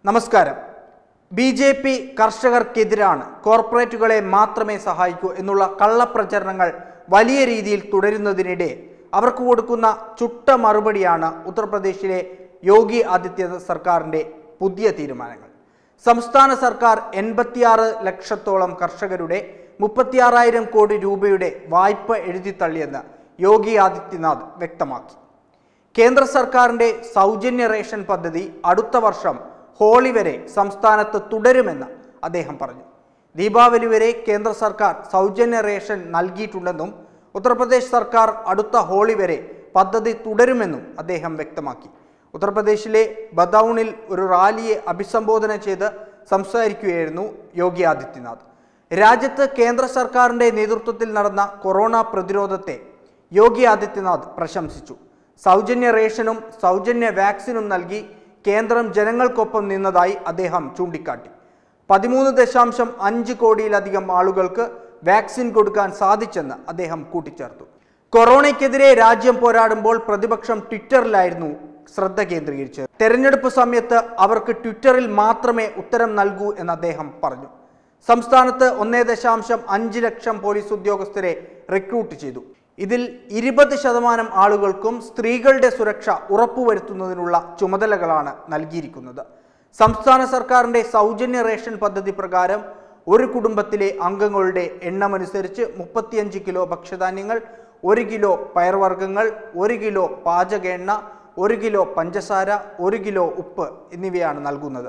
നമസ്കാരം B J P കർഷകർക്കെതിരാണ് കോർപ്പറേറ്റുകളെ മാത്രമേ സഹായിക്കൂ എന്നുള്ള കള്ളപ്രചരണങ്ങൾ വലിയ രീതിയിൽ തുടരുന്നതിനിടെ അവർക്ക് കൊടുക്കുന്ന ചുട്ട മറുപടിയാണ് ഉത്തർപ്രദേശിലെ യോഗി ആദിത്യനാഥ് സർക്കാരിൻ്റെ പുതിയ തീരുമാനങ്ങൾ സംസ്ഥാന സർക്കാർ എൺപത്തിയാറ് ലക്ഷത്തോളം കർഷകരുടെ മുപ്പത്തിയാറായിരം കോടി രൂപയുടെ വായ്പ എഴുതിത്തള്ളിയെന്ന് യോഗി ആദിത്യനാഥ് വ്യക്തമാക്കി കേന്ദ്ര സർക്കാരിന്റെ സൗജന്യ റേഷൻ പദ്ധതി അടുത്ത വർഷം ഹോളി വരെ സംസ്ഥാനത്ത് തുടരുമെന്ന് അദ്ദേഹം പറഞ്ഞു ദീപാവലി വരെ കേന്ദ്ര സർക്കാർ സൗജന്യ റേഷൻ നൽകിയിട്ടുണ്ടെന്നും ഉത്തർപ്രദേശ് സർക്കാർ അടുത്ത ഹോളി വരെ പദ്ധതി തുടരുമെന്നും അദ്ദേഹം വ്യക്തമാക്കി ഉത്തർപ്രദേശിലെ ബദൌണിൽ ഒരു റാലിയെ അഭിസംബോധന ചെയ്ത് സംസാരിക്കുകയായിരുന്നു യോഗി ആദിത്യനാഥ് രാജ്യത്ത് കേന്ദ്ര സർക്കാരിന്റെ നേതൃത്വത്തിൽ നടന്ന കൊറോണ പ്രതിരോധത്തെ യോഗി ആദിത്യനാഥ് പ്രശംസിച്ചു സൗജന്യ റേഷനും സൗജന്യ വാക്സിനും നൽകി കേന്ദ്രം ജനങ്ങൾക്കൊപ്പം നിന്നതായി അദ്ദേഹം ചൂണ്ടിക്കാട്ടി പതിമൂന്ന് ദശാംശം അഞ്ച് കോടിയിലധികം ആളുകൾക്ക് വാക്സിൻ കൊടുക്കാൻ സാധിച്ചെന്ന് അദ്ദേഹം കൂട്ടിച്ചേർത്തു കൊറോണയ്ക്കെതിരെ രാജ്യം പോരാടുമ്പോൾ പ്രതിപക്ഷം ട്വിറ്ററിലായിരുന്നു ശ്രദ്ധ കേന്ദ്രീകരിച്ചത് തെരഞ്ഞെടുപ്പ് സമയത്ത് അവർക്ക് ട്വിറ്ററിൽ മാത്രമേ ഉത്തരം നൽകൂ എന്ന് അദ്ദേഹം പറഞ്ഞു സംസ്ഥാനത്ത് ഒന്നേ ദശാംശം അഞ്ച് ലക്ഷം പോലീസ് ഉദ്യോഗസ്ഥരെ റിക്രൂട്ട് ചെയ്തു ഇതിൽ ഇരുപത് ശതമാനം ആളുകൾക്കും സ്ത്രീകളുടെ സുരക്ഷ ഉറപ്പുവരുത്തുന്നതിനുള്ള ചുമതലകളാണ് നൽകിയിരിക്കുന്നത് സംസ്ഥാന സർക്കാരിന്റെ സൗജന്യ റേഷൻ പദ്ധതി പ്രകാരം ഒരു കുടുംബത്തിലെ അംഗങ്ങളുടെ എണ്ണമനുസരിച്ച് മുപ്പത്തിയഞ്ച് കിലോ ഭക്ഷ്യധാന്യങ്ങൾ ഒരു കിലോ പയർവർഗ്ഗങ്ങൾ ഒരു കിലോ പാചക എണ്ണ ഒരു കിലോ പഞ്ചസാര ഒരു കിലോ ഉപ്പ് എന്നിവയാണ് നൽകുന്നത്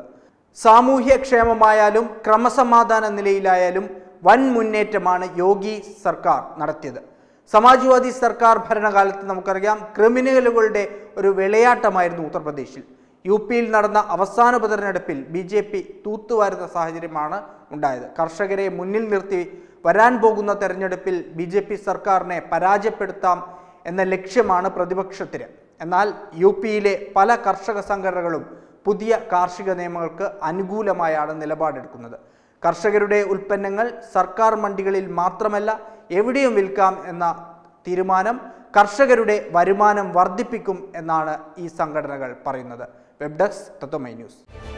സാമൂഹ്യക്ഷേമമായാലും ക്രമസമാധാന നിലയിലായാലും വൻ മുന്നേറ്റമാണ് യോഗി സർക്കാർ നടത്തിയത് സമാജ്വാദി സർക്കാർ ഭരണകാലത്ത് നമുക്കറിയാം ക്രിമിനലുകളുടെ ഒരു വിളയാട്ടമായിരുന്നു ഉത്തർപ്രദേശിൽ യു പിയിൽ നടന്ന അവസാന ഉപതെരഞ്ഞെടുപ്പിൽ ബി ജെ പി തൂത്തുവാരുന്ന സാഹചര്യമാണ് ഉണ്ടായത് കർഷകരെ മുന്നിൽ നിർത്തി വരാൻ പോകുന്ന തെരഞ്ഞെടുപ്പിൽ ബി ജെ പി സർക്കാരിനെ പരാജയപ്പെടുത്താം എന്ന ലക്ഷ്യമാണ് പ്രതിപക്ഷത്തിന് എന്നാൽ യു പിയിലെ പല കർഷക സംഘടനകളും പുതിയ കാർഷിക നിയമങ്ങൾക്ക് അനുകൂലമായാണ് നിലപാടെടുക്കുന്നത് കർഷകരുടെ ഉൽപ്പന്നങ്ങൾ സർക്കാർ മണ്ടികളിൽ മാത്രമല്ല എവിടെയും വിൽക്കാം എന്ന തീരുമാനം കർഷകരുടെ വരുമാനം വർദ്ധിപ്പിക്കും എന്നാണ് ഈ സംഘടനകൾ പറയുന്നത് വെബ് ഡെസ്ക് തത്വമൈ ന്യൂസ്